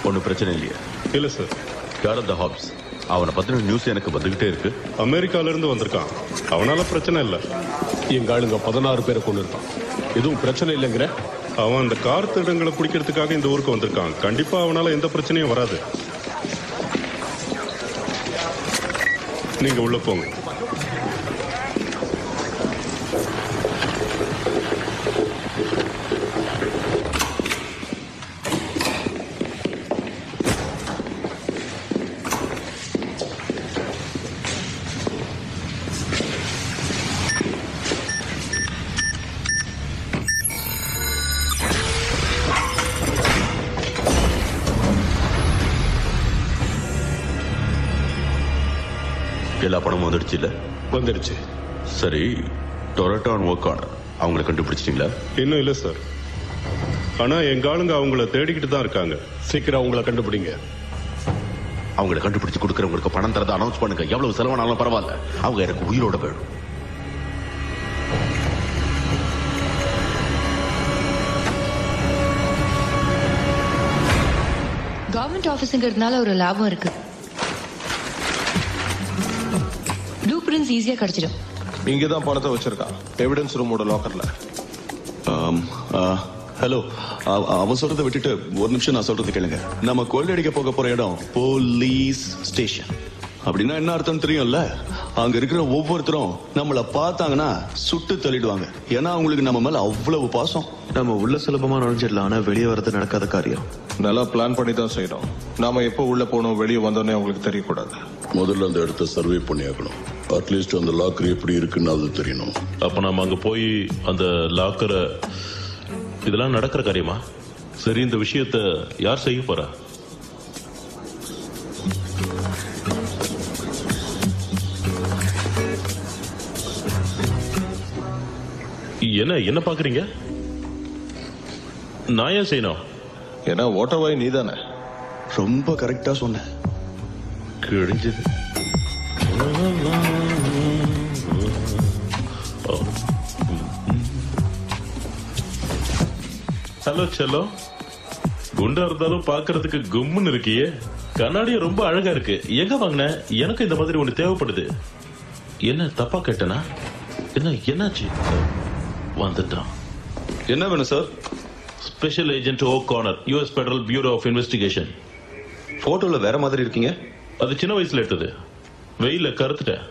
ஒன்றும் பிரச்சனை இல்லையா இல்ல சார் யார் அந்த ஹாப்ஸ் அவனை பத்தின நியூஸ் எனக்கு வந்துகிட்டே இருக்கு அமெரிக்கால இருந்து வந்திருக்கான் அவனால பிரச்சனை இல்ல எங்க ஆளுங்க பதினாறு பேரை கொண்டு இருக்கான் எதுவும் பிரச்சனை இல்லைங்கிற அவன் அந்த கார் திருடங்களை பிடிக்கிறதுக்காக இந்த ஊருக்கு வந்திருக்கான் கண்டிப்பா அவனால எந்த பிரச்சனையும் வராது நீங்க உள்ள போங்க எல்லா பணமும் வந்துடுச்சு இல்ல வந்துடுச்சு சரி டொரட்டான் ஒர்க் ஆனர் அவங்களை கண்டுபிடிச்சிட்டீங்களா இன்னும் இல்ல சார் ஆனா எங்க ஆளுங்க அவங்கள தேடிக்கிட்டு தான் இருக்காங்க சீக்கிரம் அவங்கள கண்டுபிடிங்க அவங்களை கண்டுபிடிச்சு கொடுக்கறவங்களுக்கு பணம் தரதை அனௌன்ஸ் பண்ணுங்க எவ்வளவு செலவானாலும் பரவாயில்ல அவங்க எனக்கு உயிரோட வேணும் கவர்மெண்ட் ஆபீஸ்ங்கிறதுனால ஒரு லாபம் இருக்கு ப்ளூ பிரிண்ட்ஸ் ஈஸியா கிடைச்சிடும் இங்க தான் பணத்தை வச்சிருக்கான் எவிடன்ஸ் ரூமோட லாக்கர்ல ஹலோ அவன் சொல்றதை விட்டுட்டு ஒரு நிமிஷம் நான் சொல்றது கேளுங்க நம்ம கொள்ளையடிக்க போக போற இடம் போலீஸ் ஸ்டேஷன் அப்படின்னா என்ன அர்த்தம் தெரியும்ல அங்க இருக்கிற ஒவ்வொருத்தரும் நம்மள பார்த்தாங்கன்னா சுட்டு தள்ளிடுவாங்க ஏன்னா அவங்களுக்கு நம்ம மேல அவ்வளவு பாசம் நம்ம உள்ள சுலபமா நுழைஞ்சிடலாம் ஆனா வெளியே வரது நடக்காத காரியம் நல்லா பிளான் பண்ணி தான் செய்யணும் நாம எப்போ உள்ள போனோம் வெளியே வந்தோன்னே அவங்களுக்கு தெரியக்கூடாது முதல்ல அந்த இடத்த சர்வே பண்ணி ஆகணும் அட்லீஸ்ட் அந்த லாக்கர் எப்படி இருக்குன்னு அது தெரியணும் அப்ப நம்ம அங்க போய் அந்த லாக்கரை இதெல்லாம் நடக்கிற காரியமா சரி இந்த விஷயத்த யார் செய்ய போறா என்ன என்ன பாக்குறீங்க நான் ஏன் செய்யணும் ஏன்னா ஓட்டவாய் நீ தானே ரொம்ப கரெக்டா சொன்ன கிழிஞ்சது ஹலோ செல்லோ குண்டா இருந்தாலும் பாக்குறதுக்கு கும்முன்னு இருக்கியே கண்ணாடியும் ரொம்ப அழகா இருக்கு எங்க வாங்கின எனக்கு இந்த மாதிரி ஒண்ணு தேவைப்படுது என்ன தப்பா கேட்டனா என்ன என்னாச்சு வந்துட்டான் என்ன வேணும் sir special agent O'Connor US Federal Bureau of Investigation போட்டோல வேற மாதிரி இருக்கீங்க அது சின்ன வயசுல எடுத்தது வெயில கருத்துட்டேன்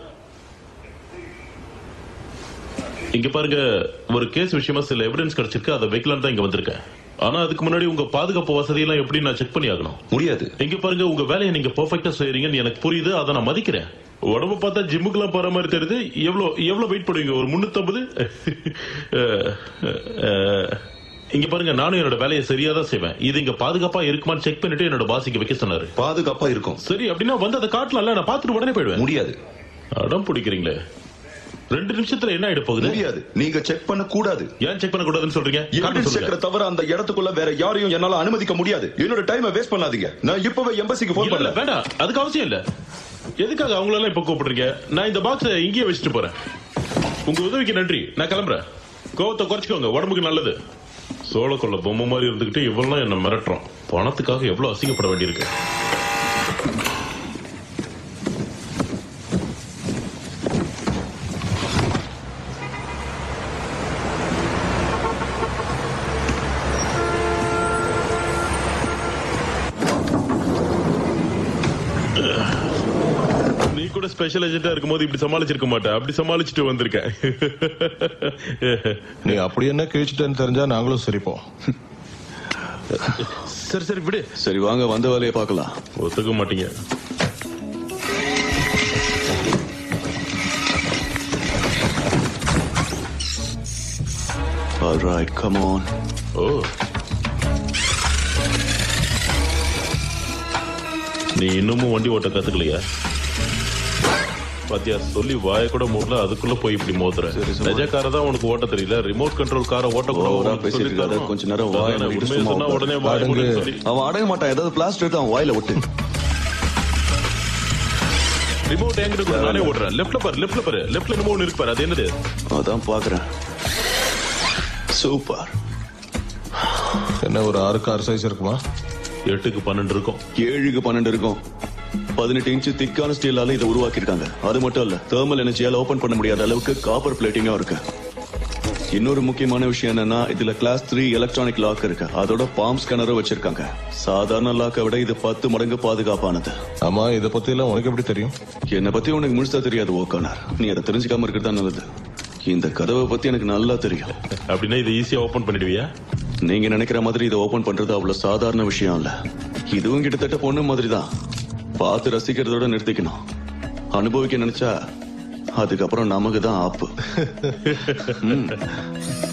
இங்க பாருங்க ஒரு கேஸ் விஷயமா சில எவிடன்ஸ் கிடைச்சிருக்கு அதை வைக்கலாம் தான் இங்க வந்திருக்கேன் ஆனா அதுக்கு முன்னாடி உங்க பாதுகாப்பு வசதி எல்லாம் எப்படி நான் செக் பண்ணி ஆகணும் முடியாது இங்க பாருங்க உங்க வேலையை நீங்க பெர்ஃபெக்ட்டா செய்றீங்கன்னு எனக்கு புரியுது அதை நான் மதிக்கிறேன் உடம்ப பார்த்தா ஜிம்முக்குலாம் போற மாதிரி தெரியுது எவ்வளவு எவ்வளவு வெயிட் பண்ணுவீங்க ஒரு முன்னூத்தம்பது இங்க பாருங்க நானும் என்னோட வேலையை சரியா தான் செய்வேன் இது இங்க பாதுகாப்பா இருக்குமான்னு செக் பண்ணிட்டு என்னோட பாஸ் இங்க வைக்க சொன்னாரு பாதுகாப்பா இருக்கும் சரி அப்படின்னா வந்து அதை காட்டலாம்ல நான் பார்த்துட்டு உடனே போயிடுவேன் முடியாது அடம் பிடிக்கிறீங்களே ரெண்டு நிமிஷத்துல என்ன ஆயிட போகுது முடியாது நீங்க செக் பண்ண கூடாது ஏன் செக் பண்ண கூடாதுன்னு சொல்றீங்க காரணம் எவிடன்ஸ் சொல்லுங்க. செக்கரை தவிர அந்த இடத்துக்குள்ள வேற யாரையும் என்னால அனுமதிக்க முடியாது என்னோட டைமை வேஸ்ட் பண்ணாதீங்க நான் இப்பவே எம்பசிக்கு போன் இல்ல, இல்ல, பண்ணல வேண்டாம் அதுக்கு அவசியம் இல்ல எதுக்காக அவங்களெல்லாம் இப்ப கூப்பிடுறீங்க நான் இந்த பாக்ஸ இங்கேயே வச்சுட்டு போறேன் உங்க உதவிக்கு நன்றி நான் கிளம்புறேன் கோவத்தை குறைச்சிக்கோங்க உடம்புக்கு நல்லது சோளக்கொள்ள பொம்மை மாதிரி இருந்துகிட்டு இவ்வளவு என்ன மிரட்டுறோம் பணத்துக்காக எவ்வளவு அசிங்கப்பட வேண்டியிருக்கு நீ கூட ஸ்பெஷல் ஏஜென்டா இருக்கும்போது இப்படி சமாளிச்சிருக்க மாட்டேன் அப்படி சமாளிச்சுட்டு வந்திருக்கேன் நீ அப்படி என்ன கிழிச்சிட்டேன்னு தெரிஞ்சா நாங்களும் சிரிப்போம் சரி சரி விடு சரி வாங்க வந்த வேலையை பார்க்கலாம் ஒத்துக்க மாட்டீங்க All right, come on. ஓ நீ இன்னமும் வண்டி ஓட்ட கத்துக்கலையா பாத்தியா சொல்லி வாய கூட மூடல அதுக்குள்ள போய் இப்படி மோதுற நிஜ காரை தான் உனக்கு ஓட்ட தெரியல ரிமோட் கண்ட்ரோல் காரை ஓட்ட கூட ஓவரா உனக்கு பேசிட்டு சொல்லித் இருக்காத தரணும். கொஞ்ச நேரம் வாயை அதானே, மூடிட்டு உண்மையை சும்மா சொன்னா உட்காரு. உடனே வாய அடங்கு. மூடுன்னு சொல்லி அவன் அடங்க மாட்டான் ஏதாவது பிளாஸ்டர் எடுத்து அவன் வாயில விட்டு ரிமோட் எங்கிட்ட கூட நானே ஓடுறேன் லெஃப்ட்ல பாரு லெஃப்ட்ல பாரு லெஃப்ட்ல என்னமோ ஒண்ணு இருக்கு பாரு அது என்னது அதான் பாக்குறேன் சூப்பர் என்ன ஒரு ஆறு கார் சைஸ் இருக்குமா எட்டுக்கு பன்னெண்டு இருக்கும் ஏழுக்கு பன்னெண்டு இருக்கும் பதினெட்டு இன்ச்சு திக்கான ஸ்டீலால இதை உருவாக்கியிருக்காங்க அது மட்டும் இல்ல தெர்மல் எனர்ஜியால ஓபன் பண்ண முடியாத அளவுக்கு காப்பர் பிளேட்டிங்கா இருக்கு இன்னொரு முக்கியமான விஷயம் என்னன்னா இதுல கிளாஸ் த்ரீ எலக்ட்ரானிக் லாக் இருக்கு அதோட பாம் ஸ்கேனரும் வச்சிருக்காங்க சாதாரண லாக்கை விட இது பத்து மடங்கு பாதுகாப்பானது ஆமா இத பத்தி எல்லாம் உனக்கு எப்படி தெரியும் என்னை பத்தி உனக்கு முழுசா தெரியாது ஓக்கானார் நீ அதை தெரிஞ்சுக்காம இருக்கிறது தான் நல்லது இந்த கதவை பத்தி எனக்கு நல்லா தெரியும் அப்படின்னா இதை ஈஸியா ஓபன் பண்ணிடுவியா நீங்க நினைக்கிற மாதிரி இதை ஓபன் பண்றது அவ்வளவு சாதாரண விஷயம் இல்ல இதுவும் கிட்டத்தட்ட பொண்ணு மாதிரி தான் பார்த்து ரசிக்கிறதோட நிறுத்திக்கணும் அனுபவிக்க நினைச்சா அதுக்கப்புறம் நமக்கு தான் ஆப்பு ம்.